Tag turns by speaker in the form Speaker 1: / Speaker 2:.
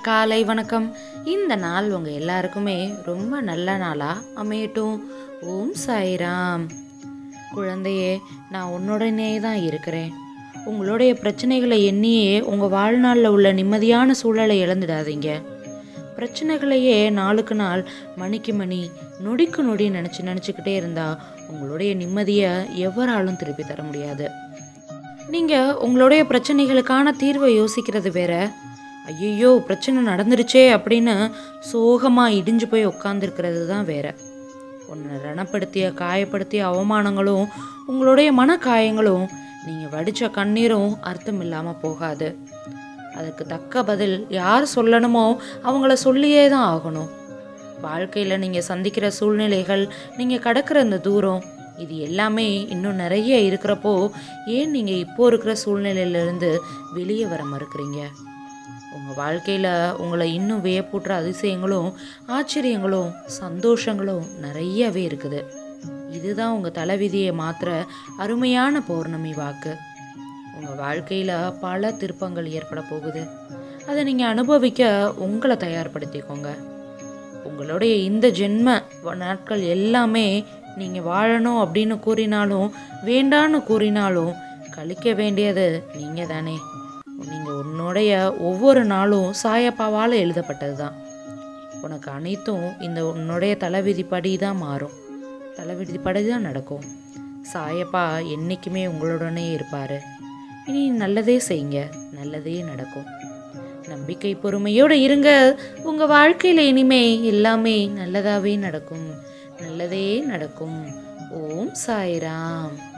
Speaker 1: காலை வணக்கம் இந்த நாள் உங்கள் எல்லாருக்குமே ரொம்ப நல்ல நாளாக அமையட்டும் ஓம் சாய்ராம் குழந்தையே நான் உன்னுடனே தான் இருக்கிறேன் உங்களுடைய பிரச்சனைகளை எண்ணியே உங்கள் வாழ்நாளில் உள்ள நிம்மதியான சூழலை இழந்துடாதீங்க பிரச்சனைகளையே நாளுக்கு நாள் மணிக்கு மணி நொடிக்கு நொடி நினச்சி நினச்சிக்கிட்டே இருந்தால் உங்களுடைய நிம்மதியை எவராலும் திருப்பி தர முடியாது நீங்கள் உங்களுடைய பிரச்சனைகளுக்கான தீர்வை யோசிக்கிறது வேற ஐயோ பிரச்சனை நடந்துருச்சே அப்படின்னு சோகமாக இடிஞ்சு போய் உட்காந்துருக்கிறது தான் வேற உன்னை ரணப்படுத்திய காயப்படுத்திய அவமானங்களும் உங்களுடைய மனக்காயங்களும் நீங்கள் வடித்த கண்ணீரும் அர்த்தம் இல்லாமல் போகாது அதுக்கு தக்க பதில் யார் சொல்லணுமோ அவங்கள சொல்லியே தான் ஆகணும் வாழ்க்கையில் நீங்கள் சந்திக்கிற சூழ்நிலைகள் நீங்கள் கடக்கிற இந்த தூரம் இது எல்லாமே இன்னும் நிறைய இருக்கிறப்போ ஏன் நீங்கள் இப்போ இருக்கிற சூழ்நிலையிலேருந்து வெளியே வர மறுக்கிறீங்க உங்கள் வாழ்க்கையில் உங்களை இன்னும் வியப்பூட்டுற அதிசயங்களும் ஆச்சரியங்களும் சந்தோஷங்களும் நிறையவே இருக்குது இதுதான் உங்கள் தலைவிதியை மாத்திர அருமையான பௌர்ணமி வாக்கு உங்கள் வாழ்க்கையில் பல திருப்பங்கள் ஏற்பட போகுது அதை நீங்கள் அனுபவிக்க உங்களை தயார்படுத்திக்கோங்க உங்களுடைய இந்த ஜென்ம வ- நாட்கள் எல்லாமே நீங்கள் வாழணும் அப்படின்னு கூறினாலும் வேண்டான்னு கூறினாலும் கழிக்க வேண்டியது நீங்கள் தானே நீங்கள் உன்னுடைய ஒவ்வொரு நாளும் சாயப்பாவால் எழுதப்பட்டது தான் உனக்கு அனைத்தும் இந்த உன்னுடைய தலைவிதிப்படி தான் மாறும் தலைவிதிப்படி தான் நடக்கும் சாயப்பா என்றைக்குமே உங்களுடனே இருப்பார் இனி நல்லதே செய்யுங்க நல்லதே நடக்கும் நம்பிக்கை பொறுமையோடு இருங்க உங்கள் வாழ்க்கையில் இனிமே எல்லாமே நல்லதாகவே நடக்கும் நல்லதே நடக்கும் ஓம் சாய்ராம்